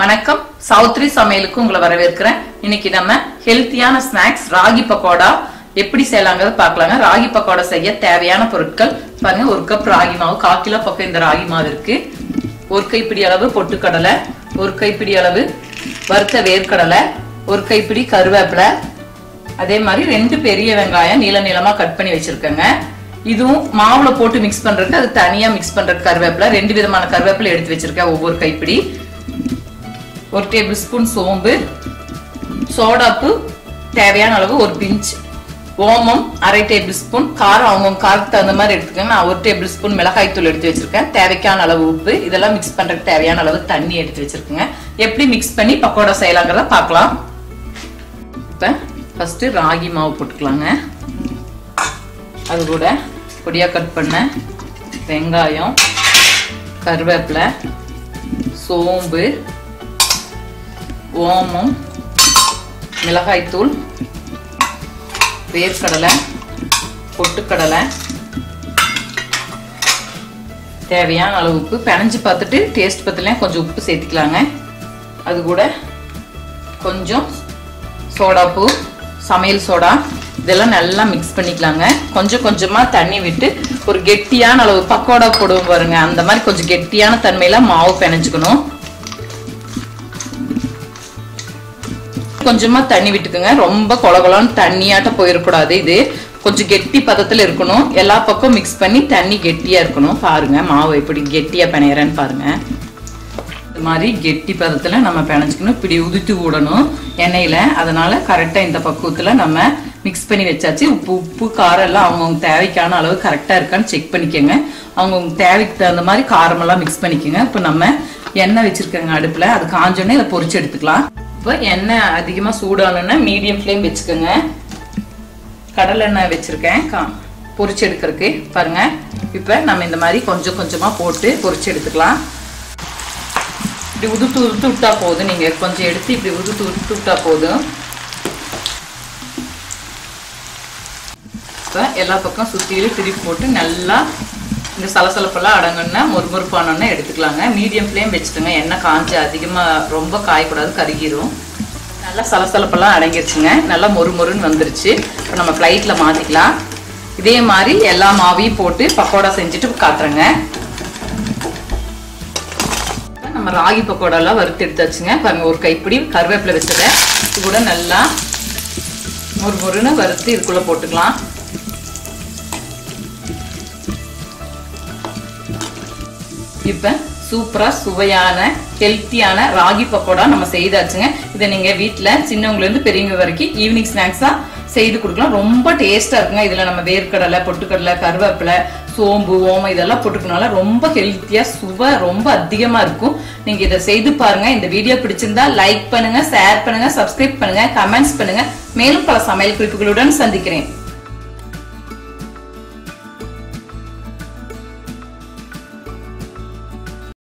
வணக்கம் சௌத்ரி சமையலுக்கு உங்களை வரவேற்கிறேன் இன்னைக்கு நம்ம ஹெல்த்தியான ஸ்நாக்ஸ் ராகி பக்கோடா எப்படி செய்யலாங்கிறத பார்க்கலாங்க ராகி பக்கோடா செய்ய தேவையான பொருட்கள் பாருங்க ஒரு கப் ராகி மாவு கால் கிலோ பக்கம் இந்த ராகி மாவு இருக்கு ஒரு கைப்பிடி அளவு பொட்டுக்கடலை ஒரு கைப்பிடி அளவு வறுத்த வேர்க்கடலை ஒரு கைப்பிடி கருவேப்பிலை அதே மாதிரி ரெண்டு பெரிய வெங்காயம் நீள நீளமா கட் பண்ணி வச்சிருக்கேங்க இதுவும் மாவுல போட்டு மிக்ஸ் பண்றதுக்கு அது தனியா மிக்ஸ் பண்றதுக்கு கருவேப்பிலை ரெண்டு விதமான கருவேப்பிலை எடுத்து வச்சிருக்கேன் ஒவ்வொரு கைப்பிடி ஒரு டேபிள் ஸ்பூன் சோம்பு சோடாப்பு தேவையான அளவு ஒரு பிஞ்ச் ஓமம் அரை டேபிள் ஸ்பூன் காரம் அவங்கவுங்க காரத்துக்கு தகுந்த மாதிரி எடுத்துக்கோங்க நான் ஒரு டேபிள் ஸ்பூன் மிளகாய் தூள் எடுத்து வச்சிருக்கேன் தேவைக்கான அளவு உப்பு இதெல்லாம் மிக்ஸ் பண்றதுக்கு தேவையான அளவு தண்ணி எடுத்து வச்சிருக்கேங்க எப்படி மிக்ஸ் பண்ணி பக்கோடா செய்யலாங்கிறத பார்க்கலாம் இப்போ ஃபர்ஸ்ட் ராகி மாவு போட்டுக்கலாங்க அது கூட பொடியா கட் பண்ண வெங்காயம் கருவேப்பிலை சோம்பு ஓமம் மிளகாய்த்தூள் வேர்க்கடலை பொட்டுக்கடலை தேவையான அளவு உப்பு பிணைஞ்சு பார்த்துட்டு டேஸ்ட் பத்தலையும் கொஞ்சம் உப்பு சேர்த்துக்கலாங்க அது கூட கொஞ்சம் சோடாப்பூ சமையல் சோடா இதெல்லாம் நல்லா மிக்ஸ் பண்ணிக்கலாங்க கொஞ்சம் கொஞ்சமா தண்ணி விட்டு ஒரு கெட்டியான அளவு பக்கோடா போடுவோம் பாருங்க அந்த மாதிரி கொஞ்சம் கெட்டியான தன்மையில மாவு பிணைஞ்சுக்கணும் கொஞ்சமா தண்ணி விட்டுக்குங்க ரொம்ப கொலகொலன்னு தண்ணியாட்ட போயிடக்கூடாது இது கொஞ்சம் கெட்டி பதத்துல இருக்கணும் எல்லா பக்கம் மிக்ஸ் பண்ணி தண்ணி கெட்டியா இருக்கணும் பாருங்க மாவு எப்படி கெட்டியா பிணையறேன்னு பாருங்க இந்த மாதிரி கெட்டி பதத்துல நம்ம பிணைஞ்சுக்கணும் இப்படி உதுத்து விடணும் எண்ணெயில அதனால கரெக்டா இந்த பக்குவத்துல நம்ம மிக்ஸ் பண்ணி வச்சாச்சு உப்பு உப்பு காரம் எல்லாம் அவங்கவுங்க தேவைக்கான அளவு கரெக்டா இருக்கான்னு செக் பண்ணிக்கோங்க அவங்கவுங்க தேவைக்கு தகுந்த மாதிரி காரமெல்லாம் மிக்ஸ் பண்ணிக்கோங்க இப்போ நம்ம எண்ணெய் வச்சிருக்கோங்க அடுப்புல அது காஞ்சோடனே இதை பொரிச்சு எடுத்துக்கலாம் இப்போ எண்ணெய் அதிகமாக சூடானோன்னா மீடியம் ஃப்ளேம் வச்சுக்கோங்க கடலை எண்ணெய் வச்சுருக்கேன் கா பொரிச்சு எடுக்கிறதுக்கு பாருங்க இப்போ நம்ம இந்த மாதிரி கொஞ்சம் கொஞ்சமாக போட்டு பொரிச்சு எடுத்துக்கலாம் இப்படி உதுத்து உதுத்து விட்டா போதும் நீங்கள் கொஞ்சம் எடுத்து இப்படி உதுத்து உதுத்து விட்டா போதும் இப்போ எல்லா பக்கம் சுற்றிலும் திருப்பி போட்டு நல்லா இந்த சலசலப்பெல்லாம் அடங்குன்னா மொறுமொறுப்பானோன்னா எடுத்துக்கலாங்க மீடியம் ஃப்ளேம் வச்சுக்கோங்க எண்ணெய் காஞ்சி அதிகமாக ரொம்ப காயக்கூடாது கருகிரும் நல்லா சலசலப்பெல்லாம் அடங்கிருச்சுங்க நல்லா மொறுமொறுன்னு வந்துருச்சு இப்போ நம்ம ஃப்ளைட்டில் மாற்றிக்கலாம் இதே மாதிரி எல்லா மாவையும் போட்டு பக்கோடா செஞ்சுட்டு காட்டுறேங்க நம்ம ராகி பக்கோடாலாம் வறுத்து எடுத்தாச்சுங்க பாருங்க ஒரு கைப்பிடி கருவேப்பிலை வச்சுருக்கேன் இது கூட நல்லா மொறுமொறுன்னு வறுத்து இதுக்குள்ளே போட்டுக்கலாம் இப்போ சூப்பராக சுவையான ஹெல்த்தியான ராகி பக்கோடா நம்ம செய்தாச்சுங்க இதை நீங்கள் வீட்டில் சின்னவங்கலேருந்து பெரியவங்க வரைக்கும் ஈவினிங் ஸ்நாக்ஸாக செய்து கொடுக்கலாம் ரொம்ப டேஸ்ட்டாக இருக்குங்க இதில் நம்ம வேர்க்கடலை பொட்டுக்கடலை கருவேப்பிலை சோம்பு ஓமம் இதெல்லாம் போட்டுக்கனால ரொம்ப ஹெல்த்தியாக சுவை ரொம்ப அதிகமாக இருக்கும் நீங்கள் இதை செய்து பாருங்க இந்த வீடியோ பிடிச்சிருந்தா லைக் பண்ணுங்க ஷேர் பண்ணுங்க சப்ஸ்கிரைப் பண்ணுங்க கமெண்ட்ஸ் பண்ணுங்க மேலும் பல சமையல் குறிப்புகளுடன் சந்திக்கிறேன்